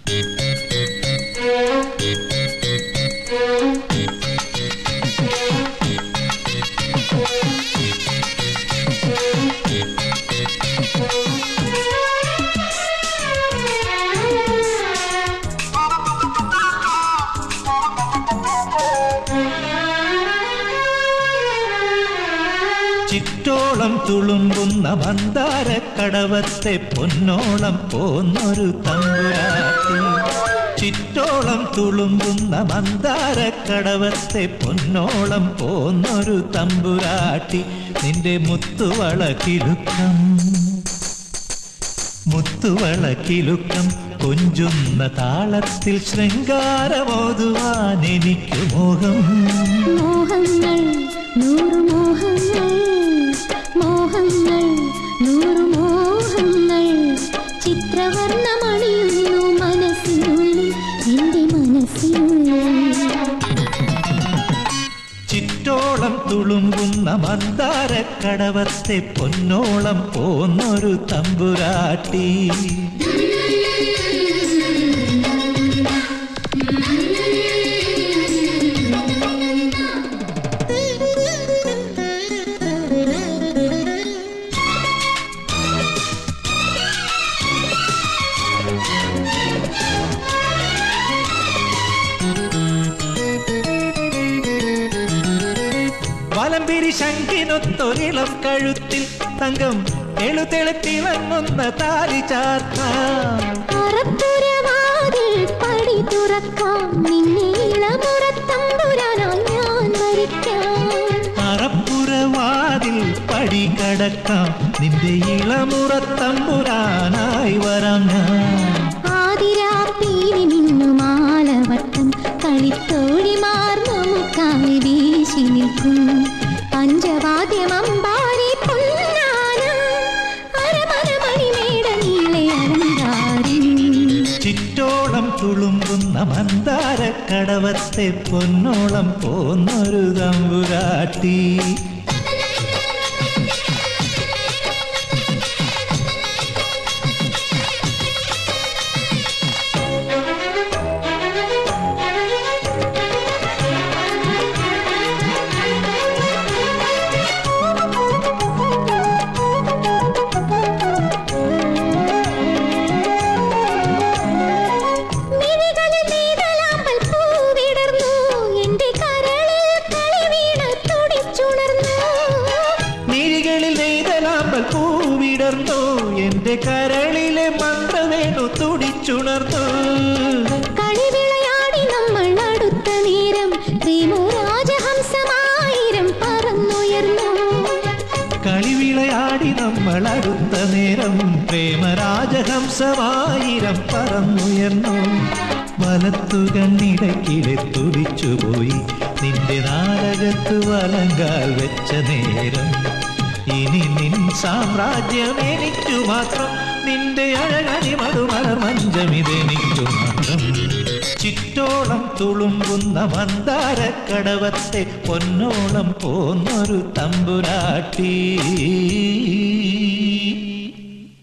ചിറ്റോളം തുളുമ്പുന്ന മന്ദാര കടവത്തെ പൊന്നോളം പോന്നൊരു തമ്പുരാട്ടി ചിറ്റോളം തുളുമ്പുന്ന മന്ദാര കടവത്തെ പൊന്നോളം പോന്നൊരു തമ്പുരാട്ടി നിന്റെ മുത്തുവള കിലുക്കം മുത്തുവള കിലുക്കം കൊഞ്ചുന്ന താളത്തിൽ ശൃംഗാരമോതുവാൻ എനിക്ക് മോഹം മോഹങ്ങൾ നൂറു മോഹങ്ങൾ മോഹങ്ങൾ നൂറു മോഹങ്ങൾ ചിത്രവർണ്ണമണിയുന്നു മനസ്സിനുള്ളിൽ എൻ്റെ മനസ്സിനുള്ളിൽ ചിറ്റോളം തുളുമ്പുന്ന മന്ദാര കടവത്തെ പൊന്നോളം പോന്നൊരു തമ്പുരാട്ടി വലംപിരി ശങ്കിനൊത്തൊരിളം കഴുത്തിൽ തങ്കം എഴുതെളുത്തിളങ്ങുന്ന താലി ചാർത്താം അറപ്പുരവാതിൽ പടി തുറക്കാം നിന്നെ ഇളമുറത്തമ്പുരാനായി ഞാൻ വരിക്കാം അറപ്പുറവാതിൽ പടി കടക്കാം നിന്റെ ഇളമുറത്തമ്പുരാനായി വരാം ഞാൻ ആതിരാപ്പീലി നിന്നു മാലവട്ടം കളിത്തോഴിമാർ നമുക്കായി വീശി നിൽക്കും പഞ്ചവാദ്യമമ്പാരി പൊന്നാന അരമന മണിമേട നീളെ അലങ്കാരം ചിറ്റോളം തുളുമ്പുന്ന മന്ദാര കടവത്തെ പൊന്നോളം പോന്നൊരു തമ്പുരാട്ടി മിഴികളിൽ നീതലാമ്പൽ പൂവിടർന്നു എന്റെ കരളിൽ കളിവീണ തുടിച്ചുണർന്നു മിഴികളിൽ നെയ്തലാമ്പൽ പൂവിടർന്നു എന്റെ കരളിലെ മന്ത്രവേണു തുടിച്ചുണർന്നു കളിവിളയാടി നമ്മൾ അടുത്ത നേരം പ്രേമരാജഹംസമായിരം പറന്നുയർന്നു കളിവിളയാടി നമ്മൾ അടുത്ത നേരം പ്രേമരാജഹംസമായിരം പറന്നുയർന്നു വലത്തു കണ്ണിടക്കിലെ തുടിച്ചുപോയി നിന്റെ നാടകത്ത് വലങ്കാൽ വെച്ച നേരം ഇനി നിൻ സാമ്രാജ്യം എനിക്കു മാത്രം നിന്റെ അഴകണി മറുമലർ മഞ്ചമിതെനിക്കു മാത്രം ചിറ്റോളം തുളുമ്പുന്ന മന്ദാര കടവത്തെ പൊന്നോളം പോന്നൊരു തമ്പുരാട്ടി